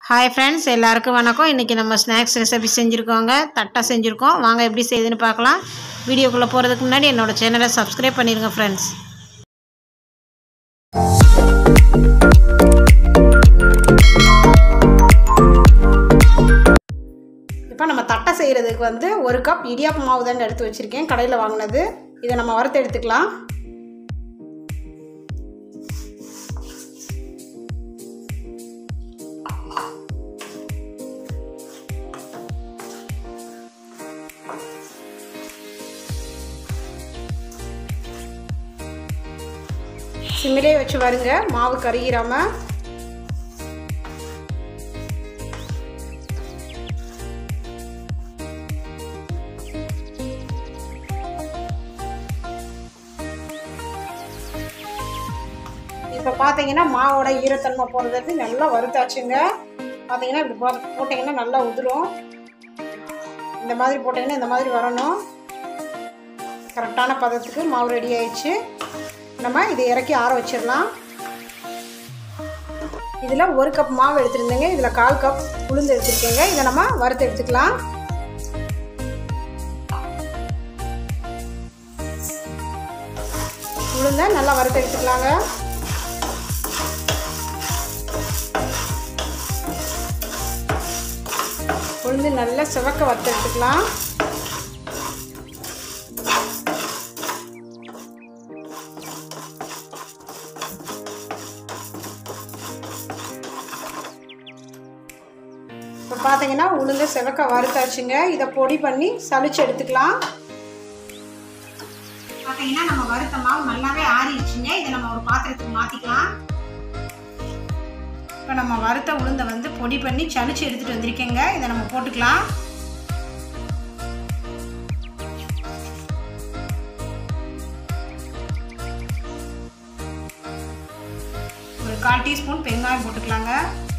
hi friends எல்லாருக்கும் வணக்கம் இன்றைக்கி நம்ம ஸ்நாக்ஸ் ரெசிபி செஞ்சுருக்கோங்க தட்டை செஞ்சுருக்கோம் வாங்க எப்படி செய்யுதுன்னு பார்க்கலாம் வீடியோக்குள்ளே போகிறதுக்கு முன்னாடி என்னோட சேனலை சப்ஸ்கிரைப் பண்ணிடுங்க ஃப்ரெண்ட்ஸ் இப்போ நம்ம தட்டை செய்கிறதுக்கு வந்து ஒரு கப் இடியாப்பு மாவு தான் எடுத்து வச்சுருக்கேன் கடையில் வாங்கினது இதை நம்ம வறுத்து எடுத்துக்கலாம் சிம்மிலே வச்சு வருங்க மாவு கருகிராம இப்போ பார்த்தீங்கன்னா மாவோட ஈரத்தன்மை போடுறது நல்லா வறுத்தாச்சுங்க பார்த்தீங்கன்னா இப்படி போ போட்டிங்கன்னா நல்லா உதிரும் இந்த மாதிரி போட்டிங்கன்னா இந்த மாதிரி வரணும் கரெக்டான பதத்துக்கு மாவு ரெடி ஆயிடுச்சு நம்ம இதை இறக்கி ஆற வச்சிடலாம் இதில் ஒரு கப் மாவு எடுத்துருந்தேங்க இதில் கால் கப் உளுந்து எடுத்துருக்கேங்க இதை நம்ம வறுத்து எடுத்துக்கலாம் உளுந்த நல்லா வறுத்து எடுத்துக்கலாங்க உளுந்து நல்லா சிவக்க வறுத்து எடுத்துக்கலாம் இப்போ பார்த்தீங்கன்னா உளுந்து செவக்க வறுத்தாச்சுங்க இதை பொடி பண்ணி சளிச்சு எடுத்துக்கலாம் பார்த்தீங்கன்னா நம்ம வறுத்த மாவு நல்லாவே ஆறிடுச்சுங்க இதை நம்ம ஒரு பாத்திரத்துக்கு மாற்றிக்கலாம் இப்போ நம்ம வறுத்த உளுந்தை வந்து பொடி பண்ணி சளிச்சு எடுத்துகிட்டு வந்திருக்கேங்க இதை நம்ம போட்டுக்கலாம் ஒரு கால் டீஸ்பூன் பெருங்காயம் போட்டுக்கலாங்க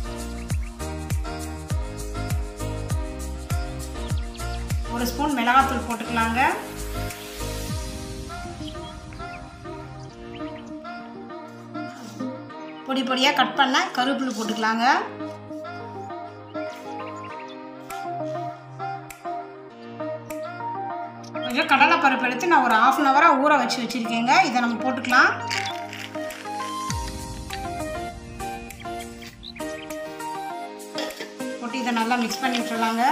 ஒரு ஸ்பூன் மிளகாத்தூள் போட்டுக்கலாங்க பொடி பொடியாக கட் பண்ண கருவேப்பிலை போட்டுக்கலாங்க கொஞ்சம் கடலைப்பருப்பு எடுத்து நான் ஒரு ஆஃப் அன் ஹவராக ஊற வச்சு வச்சுருக்கேங்க இதை நம்ம போட்டுக்கலாம் போட்டு இதை நல்லா மிக்ஸ் பண்ணி விட்டுறலாங்க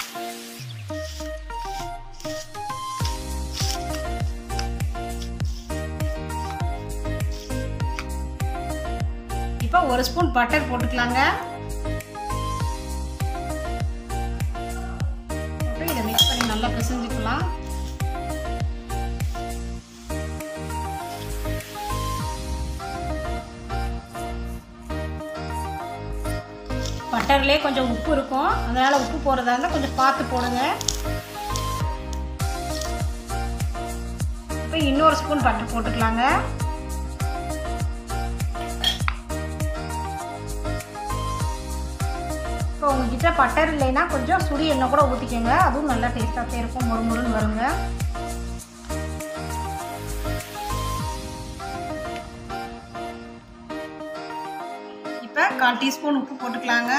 இப்போ ஒரு ஸ்பூன் பட்டர் போட்டுக்கலாங்க போட்டு இதை மிக்ஸ் பண்ணி நல்லா பிசைஞ்சுக்கலாம் பட்டர்லேயே கொஞ்சம் உப்பு இருக்கும் அதனால் உப்பு போடுறதா இருந்தால் கொஞ்சம் பார்த்து போடுங்க இப்போ இன்னொரு ஸ்பூன் பட்டர் போட்டுக்கலாங்க இப்போ உங்ககிட்ட பட்டர் இல்லைன்னா கொஞ்சம் சுடி எண்ணெய் கூட ஊற்றிக்கோங்க அதுவும் நல்லா டேஸ்ட்டாக இருக்கும் முறுமுறுன்னு வருங்க இப்போ கால் டீஸ்பூன் உப்பு போட்டுக்கலாங்க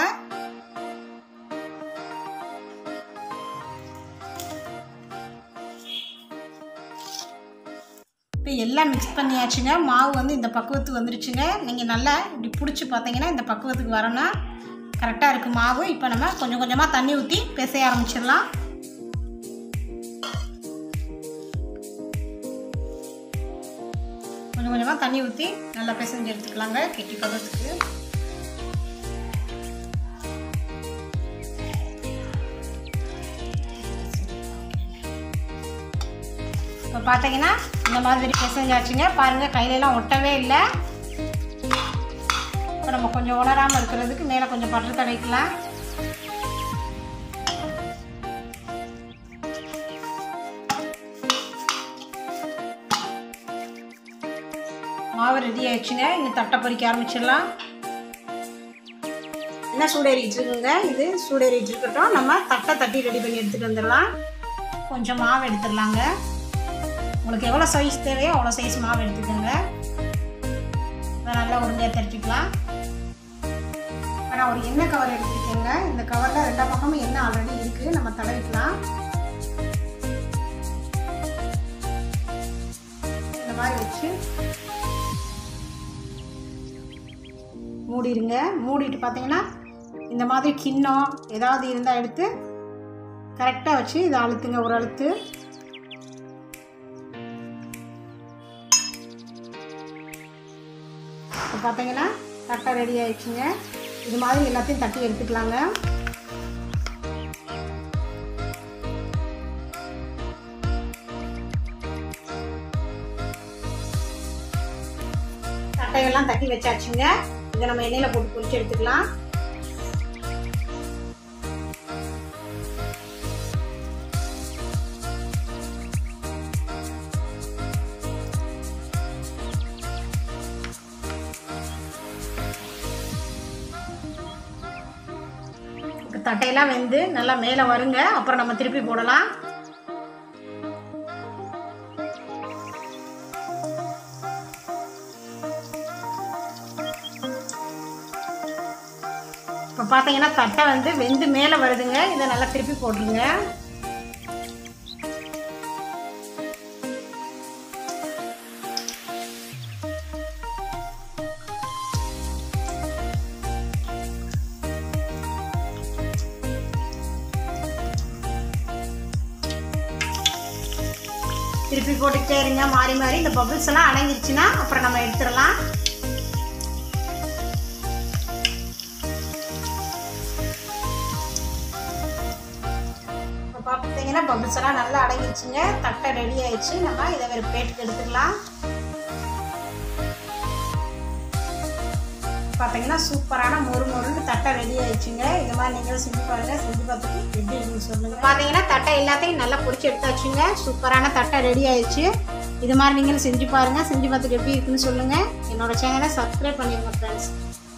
இப்போ எல்லாம் மிக்ஸ் பண்ணியாச்சுங்க மாவு வந்து இந்த பக்குவத்துக்கு வந்துருச்சுங்க நீங்கள் நல்லா இப்படி பிடிச்சி பார்த்தீங்கன்னா இந்த பக்குவத்துக்கு வரணும் கரெக்டாக இருக்குது மாவு இப்போ நம்ம கொஞ்சம் கொஞ்சமாக தண்ணி ஊற்றி பிசைய ஆரம்பிச்சிடலாம் கொஞ்சம் கொஞ்சமாக தண்ணி ஊற்றி நல்லா பிசைஞ்சு எடுத்துக்கலாங்க கெட்டி பதத்துக்கு இப்போ பார்த்தீங்கன்னா இந்த மாதிரி பிசைஞ்சாச்சுங்க பாருங்கள் கையிலலாம் ஒட்டவே இல்லை இப்போ நம்ம கொஞ்சம் உணராமல் இருக்கிறதுக்கு மேலே கொஞ்சம் பட்டர் தடவிக்கலாம் மாவு ரெடி ஆயிடுச்சுங்க இந்த தட்டை பொறிக்க ஆரம்பிச்சிடலாம் என்ன சூடேறிட்டு இருக்குங்க இது சூடேறிட்டு இருக்கட்டும் நம்ம தட்டை தட்டி ரெடி பண்ணி எடுத்துகிட்டு வந்துடலாம் கொஞ்சம் மாவு எடுத்துடலாங்க உங்களுக்கு எவ்வளோ சைஸ் தேவையோ அவ்வளோ சைஸ் மாவு எடுத்துக்கோங்க அதை நல்லா உருண்டையாக தட்டிக்கலாம் இப்போ நான் ஒரு எண்ணெய் கவர் எடுத்துருக்கேங்க ஏங்க இந்த கவரில் ரெண்டா பக்கமும் எண்ணெய் ஆல்ரெடி இருக்குது நம்ம தடவிக்கலாம் இந்த மாதிரி வச்சு மூடிடுங்க மூடிட்டு பார்த்தீங்கன்னா இந்த மாதிரி கிண்ணம் ஏதாவது இருந்தால் எடுத்து கரெக்டாக வச்சு இதை அழுத்துங்க ஒரு அழுத்து இப்போ பார்த்தீங்கன்னா தட்டை ரெடி ஆயிடுச்சுங்க இது மாதிரி எல்லாத்தையும் தட்டி எடுத்துக்கலாங்க தட்டையெல்லாம் தட்டி வச்சாச்சுங்க இதை நம்ம எண்ணெயில் போட்டு பொரிச்சு எடுத்துக்கலாம் இப்போ தட்டையெல்லாம் வெந்து நல்லா மேலே வருங்க அப்புறம் நம்ம திருப்பி போடலாம் இப்போ பார்த்தீங்கன்னா தட்டை வந்து வெந்து மேலே வருதுங்க இதை நல்லா திருப்பி போட்டுருங்க திருப்பி போட்டுக்கிட்டே இருங்க மாறி மாறி இந்த பபிள்ஸ் எல்லாம் அடங்கிருச்சுன்னா அப்புறம் நம்ம எடுத்துடலாம் இப்போ பார்த்தீங்கன்னா பபிள்ஸ் எல்லாம் நல்லா அடங்கிருச்சுங்க தட்டை ரெடி ஆயிடுச்சு நம்ம இதை வேறு பிளேட்டுக்கு எடுத்துக்கலாம் பார்த்தீங்கன்னா சூப்பரான மொறு மொறுன்னு தட்டை ரெடி ஆயிடுச்சுங்க இது மாதிரி நீங்களும் செஞ்சு பாருங்க செஞ்சு பார்த்துட்டு எப்படி இருக்குன்னு சொல்லுங்க பார்த்தீங்கன்னா தட்டை எல்லாத்தையும் நல்லா பொரிச்சு எடுத்தாச்சுங்க சூப்பரான தட்டை ரெடி ஆயிடுச்சு இது மாதிரி நீங்களும் செஞ்சு பாருங்க செஞ்சு பார்த்துட்டு எப்படி இருக்குன்னு சொல்லுங்க என்னோட சேனலை சப்ஸ்கிரைப் பண்ணிடுங்க ஃப்ரெண்ட்ஸ்